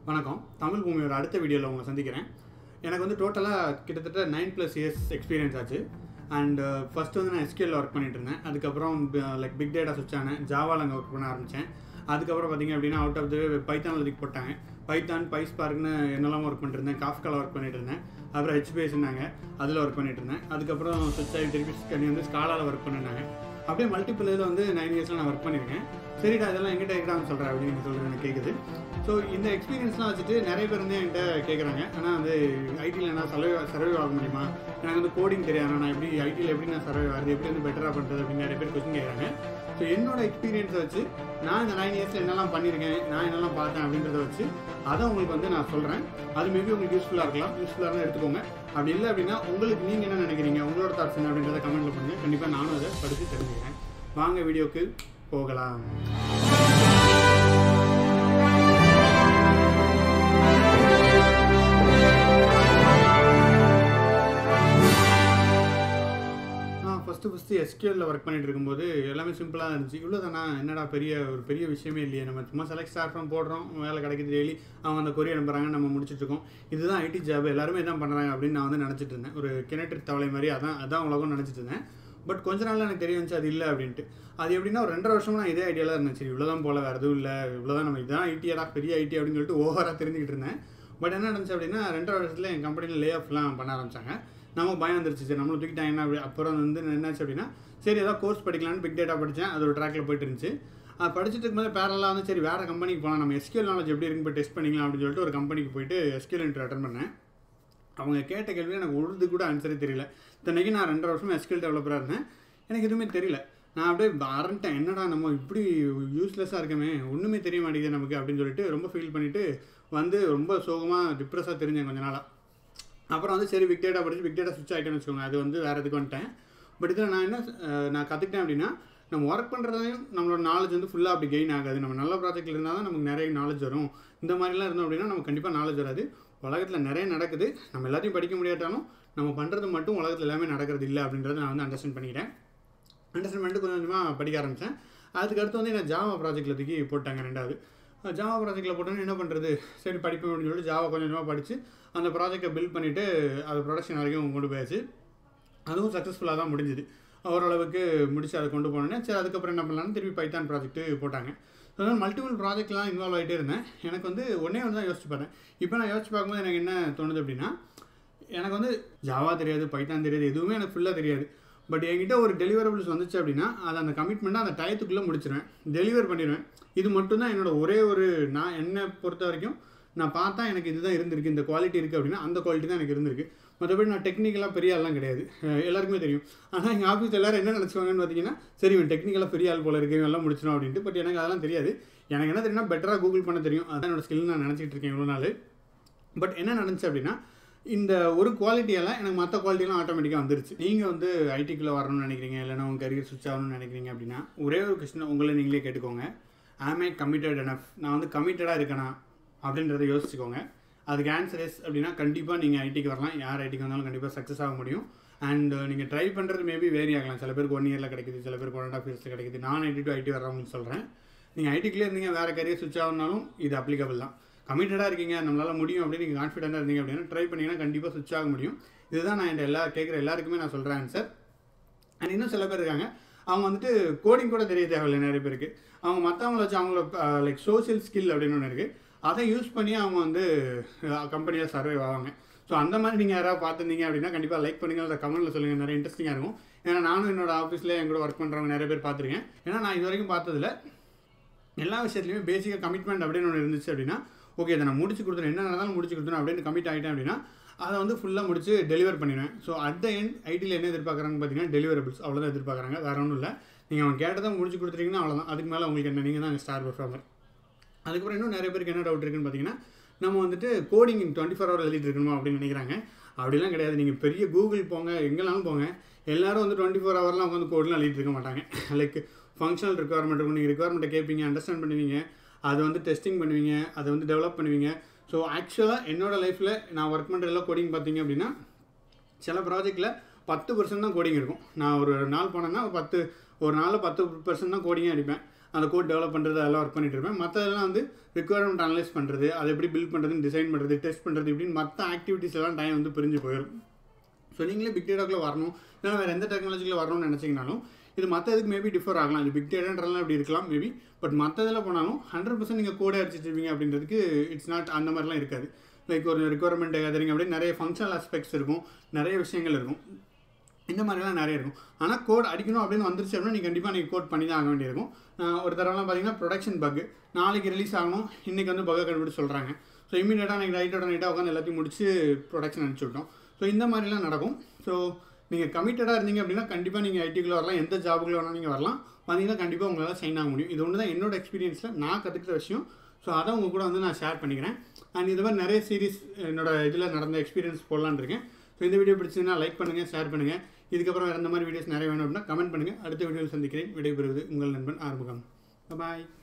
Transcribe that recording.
வணக்கம் தமிழ் பூமியோட அடுத்த வீடியோவில் உங்களை சந்திக்கிறேன் எனக்கு வந்து டோட்டலாக கிட்டத்தட்ட நைன் ப்ளஸ் இயர்ஸ் எக்ஸ்பீரியன்ஸ் ஆச்சு அண்ட் ஃபஸ்ட்டு வந்து நான் எஸ்கியூஎல் ஒர்க் பண்ணிட்டு இருந்தேன் அதுக்கப்புறம் லைக் பிக் டேட்டா சுவிட்ச் ஆனேன் ஜாவாவில் அங்கே ஒர்க் பண்ண ஆரம்பித்தேன் அதுக்கப்புறம் பார்த்தீங்க அப்படின்னா அவுட் ஆஃப் த பைத்தான் எழுதிக்கு போட்டாங்க பைத்தான் பைஸ் பார்க்னு என்னெல்லாம் ஒர்க் பண்ணிட்டு இருந்தேன் காஃப்கால ஒர்க் பண்ணிட்டு இருந்தேன் அப்புறம் ஹெச்பிஎஸ்னாங்க அதில் ஒர்க் பண்ணிட்டு இருந்தேன் அதுக்கப்புறம் சுவிட்ச் ஆகி திருப்பி கண்ணி வந்து ஸ்காலாவில் ஒர்க் பண்ணினாங்க அப்படியே மல்டிபிள் இதில் வந்து நைன் இயர்ஸில் நான் ஒர்க் பண்ணியிருக்கேன் சரிடா இதெல்லாம் எங்கிட்ட இருக்கிறான்னு சொல்கிறேன் அப்படின்னு சொல்கிறது எனக்கு கேட்குது ஸோ இந்த எக்ஸ்பீரியன்ஸ்லாம் வச்சுட்டு நிறைய பேர் வந்து என்கிட்ட கேட்குறாங்க ஆனால் வந்து ஐடியில் என்ன சர்வை சர்வை ஆக முடியுமா எனக்கு வந்து கோடிங் தெரியாது நான் எப்படி ஐடியில் எப்படி நான் சர்வை ஆகுது எப்படி வந்து பெட்டராக பண்ணுறது அப்படின்னு நிறைய பேர் கொஸ்டின் கேட்குறாங்க ஸோ என்னோட எக்ஸ்பீரியன்ஸை வச்சு நான் இந்த நைன் இயர்ஸில் என்னெல்லாம் பண்ணியிருக்கேன் நான் என்னெல்லாம் பார்த்தேன் அப்படின்றத வச்சு அதை உங்களுக்கு வந்து நான் சொல்கிறேன் அது மேபி உங்களுக்கு யூஸ்ஃபுல்லாக இருக்கலாம் யூஸ்ஃபுல்லாக இருந்தால் எடுத்துக்கோங்க அப்படி இல்லை அப்படின்னா உங்களுக்கு நீங்கள் என்ன நினைக்கிறீங்க உங்களோட தாட்ஸ் என்ன அப்படின்றத கமெண்ட்டில் பண்ணுங்கள் கண்டிப்பாக நானும் அதை படித்து தெரிஞ்சுக்கிறேன் வாங்க வீடியோக்கு போகலாம் நான் ஃபஸ்ட்டு ஃபஸ்ட்டு எஸ்கியூஎல்ல ஒர்க் பண்ணிட்டு இருக்கும்போது எல்லாமே சிம்பிளாக இருந்துச்சு இவ்வளோ தானா என்னடா பெரிய ஒரு பெரிய விஷயமே இல்லையே நம்ம சும்மா செலக்ட் ஸ்டார்ட் ஃபார்ம் போடுறோம் வேலை கிடைக்குது டெய்லி அவங்க அந்த கொரியர் அனுப்புறாங்க நம்ம முடிச்சிட்டு இருக்கோம் இதுதான் ஐடி ஜாப் எல்லாருமே தான் பண்ணுறாங்க அப்படின்னு நான் வந்து நினச்சிட்டு இருந்தேன் ஒரு கிணற்று தவளை மாதிரி அதான் அதான் உலகம் நினச்சிட்டு இருந்தேன் பட் கொஞ்ச நாள்ல எனக்கு தெரிய வந்துச்சு அது இல்லை அப்படின்ட்டு அது எப்படின்னா ஒரு ரெண்டரை வருஷமா நான் இதே ஐடியாவில் இருந்தேன் சரி இவ்வளோதான் போல வேறு எதுவும் இல்லை இவ்வளோதான் நம்ம இதுதான் ஐடியாடா பெரிய ஐடி அப்படின்னு சொல்லிட்டு ஓவராக தெரிஞ்சுக்கிட்டு இருந்தேன் பட் என்ன நடந்துச்சு அப்படின்னா ரெண்டரை வருஷத்தில் என் கம்பெனியில் லே ஆஃப்லாம் பண்ண ஆரம்பிச்சாங்க நமக்கு பயம் வந்துருச்சு சரி நம்மளும் தூக்கிட்டாங்கன்னா அப்படி அப்புறம் வந்து என்னாச்சு அப்படின்னா சரி ஏதாவது கோர்ஸ் படிக்கலாம்னு பிக் டேட்டா படித்தேன் அது ஒரு ட்ராக்கில் போயிட்டு இருந்துச்சு அது படிச்சுட்டு இருக்கும்போது பேரலாக வந்து சரி வேறு கம்பெனிக்கு போகலாம் நம்ம எஸ்கியூஎல் நாலேஜ் எப்படி இருக்குன்னு போய் டெஸ்ட் பண்ணிக்கலாம் அப்படின்னு சொல்லிட்டு ஒரு கம்பெனிக்கு போயிட்டு எஸ்கியூஎல் இன்டர் அட்டன் பண்ணேன் அவங்க கேட்ட கேள்வி எனக்கு உழுது கூட ஆன்சரே தெரியல இத்தனைக்கு நான் ரெண்டரை வருஷம் எஸ்கியூஎல் டெவலப்பராக இருந்தேன் எனக்கு எதுவுமே தெரியல நான் அப்படியே அரண்டேன் என்னடா நம்ம இப்படி யூஸ்லெஸ்ஸாக இருக்கமே ஒன்றுமே தெரிய மாட்டேங்குது நமக்கு அப்படின்னு சொல்லிட்டு ரொம்ப ஃபீல் பண்ணிவிட்டு வந்து ரொம்ப சோகமாக டிப்ரெஸ்ஸாக தெரிஞ்சேன் கொஞ்ச நாளாக அப்புறம் வந்து சரி பிக் டேட்டா படிச்சு பிக் டேட்டா சுவிட்ச் ஆகிட்டேன்னு வச்சுக்கோங்க அது வந்து வேறு எதுக்கு வந்துட்டேன் பட் இதில் நான் என்ன அஹ், நான் கற்றுக்கிட்டேன் அப்படின்னா நம்ம ஒர்க் பண்ணுறதையும் நம்மளோட நாலேஜ் வந்து ஃபுல்லாக அப்படி கெயின் ஆகாது நம்ம நல்ல ப்ராஜெக்ட்டில் இருந்தால் தான் நமக்கு நிறைய நாலேஜ் வரும் இந்த மாதிரிலாம் இருந்தோம் அப்படின்னா நமக்கு கண்டிப்பாக நாலேஜ் வராது உலகத்தில் நிறைய நடக்குது நம்ம எல்லாத்தையும் படிக்க முடியாட்டாலும் நம்ம பண்ணுறது மட்டும் உலகத்தில் எல்லாமே நடக்கிறது இல்லை அப்படின்றத நான் வந்து அண்டர்ஸ்டாண்ட் பண்ணிக்கிறேன் அண்டர்ஸ்டாண்ட் பண்ணிட்டு கொஞ்சம் கொஞ்சமாக படிக்க ஆரம்பித்தேன் அதுக்கு அடுத்து வந்து என்ன ஜாவா ப்ராஜெக்ட்டில் தூக்கி போட்டாங்க ரெண்டாவது ஜாவா ப்ராஜெக்ட்டில் போட்டோன்னு என்ன பண்ணுறது சரி படிப்பேன் அப்படின்னு சொல்லிட்டு ஜாவா கொஞ்சம் கொஞ்சமாக படித்து அந்த ப்ராஜெக்டை பில்ட் பண்ணிவிட்டு அது ப்ரொடக்ஷன் வரைக்கும் கொண்டு போயாச்சு அதுவும் சக்ஸஸ்ஃபுல்லாக தான் முடிஞ்சுது ஓரளவுக்கு முடிச்சு அதை கொண்டு போனோன்னே சரி அதுக்கப்புறம் என்ன பண்ணலாம்னு திருப்பி பைத்தான் ப்ராஜெக்ட்டு போட்டாங்க ஸோ அதனால் மல்டிபிள் ப்ராஜெக்ட்லாம் இன்வால்வ் ஆகிட்டே இருந்தேன் எனக்கு வந்து ஒன்றே ஒன்று தான் யோசிச்சு பார்த்தேன் இப்போ நான் யோசிச்சு பார்க்கும்போது எனக்கு என்ன தோணுது அப்படின்னா எனக்கு வந்து ஜாவா தெரியாது பைத்தான் தெரியாது எதுவுமே எனக்கு ஃபுல்லாக தெரியாது பட் என்கிட்ட ஒரு டெலிவரபிள்ஸ் வந்துச்சு அப்படின்னா அதை அந்த கமிட்மெண்ட்டை அந்த டயத்துக்குள்ளே முடிச்சிருவேன் டெலிவர் பண்ணிடுவேன் இது மட்டும்தான் என்னோட ஒரே ஒரு நான் என்னை பொறுத்த வரைக்கும் நான் பார்த்தா எனக்கு இதுதான் இருந்திருக்கு இந்த குவாலிட்டி இருக்குது அப்படின்னா அந்த குவாலிட்டி தான் எனக்கு இருந்திருக்கு மற்றபடி நான் டெக்னிக்கலாக பெரிய ஆள்லாம் கிடையாது அஹ் எல்லாருக்குமே தெரியும் ஆனால் எங்கள் ஆஃபீஸ் எல்லாரும் என்ன நினச்சிவாங்கன்னு பார்த்தீங்கன்னா சரி இவன் டெக்னிக்கலாக பெரிய ஆள் போல இருக்கு இவன் எல்லாம் முடிச்சிடும் அப்படின்ட்டு பட் எனக்கு அதெல்லாம் தெரியாது எனக்கு என்ன தெரியும்னா பெட்டராக கூகுள் பண்ண தெரியும் அதான் என்னோட ஸ்கில் நான் நினச்சிட்டு இருக்கேன் இவ்வளோ நாள் பட் என்ன நடந்துச்சு அப்படின்னா இந்த ஒரு குவாலிட்டியெல்லாம் எனக்கு மற்ற குவாலிட்டியெல்லாம் ஆட்டோமேட்டிக்காக வந்துருச்சு நீங்கள் வந்து ஐடிக்குள்ளே வரணும்னு நினைக்கிறீங்க இல்லைனா உங்கள் கரியர் சுவிச் ஆகணும்னு நினைக்கிறீங்க அப்படின்னா ஒரே ஒரு கொஸ்டின் உங்களை நீங்களே கேட்டுக்கோங்க ஆம் ஐ கமிட்டட் எனஃப் நான் வந்து கமிட்டடாக இருக்கேனா அப்படின்றத யோசிச்சுக்கோங்க அதுக்கு ஆன்சர் எஸ் அப்படின்னா கண்டிப்பாக நீங்கள் ஐடிக்கு வரலாம் யார் ஐடிக்கு வந்தாலும் கண்டிப்பாக சக்ஸஸ் ஆக முடியும் அண்ட் நீங்கள் ட்ரை பண்ணுறது மேபி வேரி ஆகலாம் சில பேருக்கு ஒன் இயரில் கிடைக்குது சில பேருக்கு ஒன் அண்ட் ஆஃப் இயர்ஸில் கிடைக்குது நான் ஐடி டு ஐடி வர்றவங்களுக்கு சொல்கிறேன் நீங்கள் ஐடிக்குள்ளே இருந்தீங்க வேறு கரியர் சுவிச் ஆகணும்னாலும் இது அப்ளிகபிள் தான் கமிட்டடாக இருக்கீங்க நம்மளால் முடியும் அப்படின்னு நீங்கள் கான்ஃபிடென்ட்டாக இருந்தீங்க அப்படின்னா ட்ரை பண்ணிங்கன்னா கண்டிப்பாக சுவிச் ஆக முடியும் இதுதான் நான் என் எல்லா கேட்குற எல்லாருக்குமே நான் சொல்கிறேன் ஆன்சர் அண்ட் இன்னும் சில பேர் இருக்காங்க அவங்க வந்துட்டு கோடிங் கூட தெரிய தேவையில்லை நிறைய பேருக்கு அவங்க மற்றவங்கள வச்சு அவங்கள லைக் சோஷியல் ஸ்கில் அப்படின்னு ஒன்று இருக்குது அதை யூஸ் பண்ணி அவங்க வந்து கம்பெனியில் சர்வே ஆவாங்க ஸோ அந்த மாதிரி நீங்கள் யாராவது பார்த்துருந்தீங்க அப்படின்னா கண்டிப்பாக லைக் பண்ணுங்கள் அதை கமெண்ட்டில் சொல்லுங்கள் நிறைய இன்ட்ரெஸ்டிங்காக இருக்கும் ஏன்னா நானும் என்னோட ஆஃபீஸில் என் கூட ஒர்க் பண்ணுறவங்க நிறைய பேர் பார்த்துருக்கேன் ஏன்னா நான் இது வரைக்கும் பார்த்ததில்ல எல்லா விஷயத்துலையுமே பேசிக்காக கமிட்மெண்ட் அப்படின்னு ஒன்று இருந்துச்சு அப்படின்னா ஓகே இதை நான் முடிச்சு கொடுத்துறேன் என்ன நடந்தாலும் முடிச்சு கொடுத்துறேன் அப்படின்னு கமிட் ஆகிட்டேன் அப்படின்னா அதை வந்து ஃபுல்லாக முடிச்சு டெலிவர் பண்ணிடுவேன் ஸோ அட் த எண்ட் ஐடியில் என்ன எதிர்பார்க்குறாங்கன்னு பார்த்தீங்கன்னா டெலிவரபிள்ஸ் அவ்வளோதான் எதிர்பார்க்குறாங்க வேறு ஒன்றும் இல்லை நீங்கள் அவங்க கேட்டதை முடிச்சு கொடுத்துட்டீங்கன்னா அவ்வளோதான் அதுக்கு மேலே உங்களுக்கு என்ன நீங்கள் தான் ஸ்டார் பர்ஃபார்மர் அதுக்கப்புறம் இன்னும் நிறைய பேருக்கு என்ன டவுட் இருக்குன்னு பார்த்தீங்கன்னா நம்ம வந்துட்டு கோடிங் டுவெண்ட்டி ஃபோர் ஹவர் எழுதிட்டு இருக்கணுமா அப்படின்னு நினைக்கிறாங்க அப்படிலாம் கிடையாது நீங்கள் பெரிய கூகுள் போங்க எங்கேனாலும் போங்க எல்லாரும் வந்து டுவெண்ட்டி ஃபோர் ஹவர்லாம் உட்காந்து கோடெலாம் எழுதிட்டு இருக்க மாட்டாங்க லைக் ஃபங்க்ஷனல் ரெக்குவயர்மெண்ட் இருக்கும் நீங்கள் ரெக்குவயர்மெண்ட்டை கேட்பீங்க அண்டர்ஸ்டாண்ட் பண்ணுவீங்க அதை வந்து டெஸ்டிங் பண்ணுவீங்க அதை வந்து டெவலப் பண்ணுவீங்க ஸோ ஆக்சுவலாக என்னோட லைஃப்பில் நான் ஒர்க் பண்ணுற எல்லாம் கோடிங் பார்த்தீங்க அப்படின்னா சில ப்ராஜெக்ட்டில் பத்து பர்சன்ட் தான் கோடிங் இருக்கும் நான் ஒரு நாள் போனேன்னா ஒரு பத்து ஒரு நாளில் பத்து பர்சன்ட் தான் கோடிங்கே அடிப்பேன் அந்த கோட் டெவலப் பண்ணுறது அதெல்லாம் ஒர்க் பண்ணிட்டு இருப்பேன் மற்றதெல்லாம் வந்து ரிக்குவயர்மெண்ட் அனலைஸ் பண்ணுறது அதை எப்படி பில்ட் பண்ணுறதுன்னு டிசைன் பண்ணுறது டெஸ்ட் பண்ணுறது இப்படின்னு மற்ற ஆக்டிவிட்டீஸ் எல்லாம் டைம் வந்து பிரிஞ்சு போயிடும் ஸோ நீங்களே பிக் டேட்டாக்குள்ளே வரணும் இல்லைனா வேறு எந்த டெக்னாலஜியில் வரணும்னு நினச்சிங்கனாலும் இது மற்ற இதுக்கு மேபி டிஃபர் ஆகலாம் இது பிக் டேட்டான்றலாம் இப்படி இருக்கலாம் மேபி பட் மற்ற இதில் போனாலும் ஹண்ட்ரட் பர்சன்ட் நீங்கள் கோடே அடிச்சிருப்பீங்க அப்படின்றதுக்கு இட்ஸ் நாட் அந்த மாதிரிலாம் இருக்காது லைக் ஒரு ரிக்குவயர்மெண்ட் கேதரிங் அப்படி நிறைய ஃபங்க்ஷனல் ஆஸ்பெக்ட்ஸ் இருக்கும் நிறைய விஷயங்கள் இருக்கும் இந்த மாதிரிலாம் நிறைய இருக்கும் ஆனால் கோட் அடிக்கணும் அப்படின்னு வந்துருச்சு அப்படின்னா நீ கண்டிப்பாக நீங்கள் கோட் பண்ணி தான் ஆக வேண்டியிருக்கும் நான் ஒரு தடவைலாம் பார்த்தீங்கன்னா ப்ரொடக்ஷன் பக் நாளைக்கு ரிலீஸ் ஆகணும் இன்றைக்கி வந்து பக்கை கண்டுபிடிச்சு சொல்கிறாங்க ஸோ இமீடியட்டாக நீங்கள் நைட்டோட நைட்டாக உட்காந்து எல்லாத்தையும் முடிச்சு ப்ரொடக்ஷன் அனுப்பிச்சி விட்டோம் ஸோ இந்த மாதிரிலாம் நடக்கும் ஸோ நீங்கள் கமிட்டடாக இருந்தீங்க அப்படின்னா கண்டிப்பாக நீங்கள் ஐடிக்குள்ளே வரலாம் எந்த ஜாபுக்குள்ள வேணால் நீங்கள் வரலாம் வந்தீங்கன்னா கண்டிப்பாக உங்களால் சைன் ஆக முடியும் இது ஒன்று தான் என்னோட எக்ஸ்பீரியன்ஸில் நான் கற்றுக்கிட்ட விஷயம் ஸோ அதை உங்கள் கூட வந்து நான் ஷேர் பண்ணிக்கிறேன் அண்ட் இது மாதிரி நிறைய சீரிஸ் என்னோட இதில் நடந்த எக்ஸ்பீரியன்ஸ் போடலான்னு இருக்கேன் ஸோ இந்த வீடியோ பிடிச்சதுன்னா லைக் பண்ணுங்கள் ஷேர் பண்ணுங்கள் இதுக்கப்புறம் வேறு இந்த மாதிரி வீடியோஸ் நிறைய வேணும் அப்படின்னா கமெண்ட் பண்ணுங்கள் அடுத்த வீடியோவில் சந்திக்கிறேன் விடைபெறுவது உங்கள் நண்பன் ஆறுமுகம் பாய்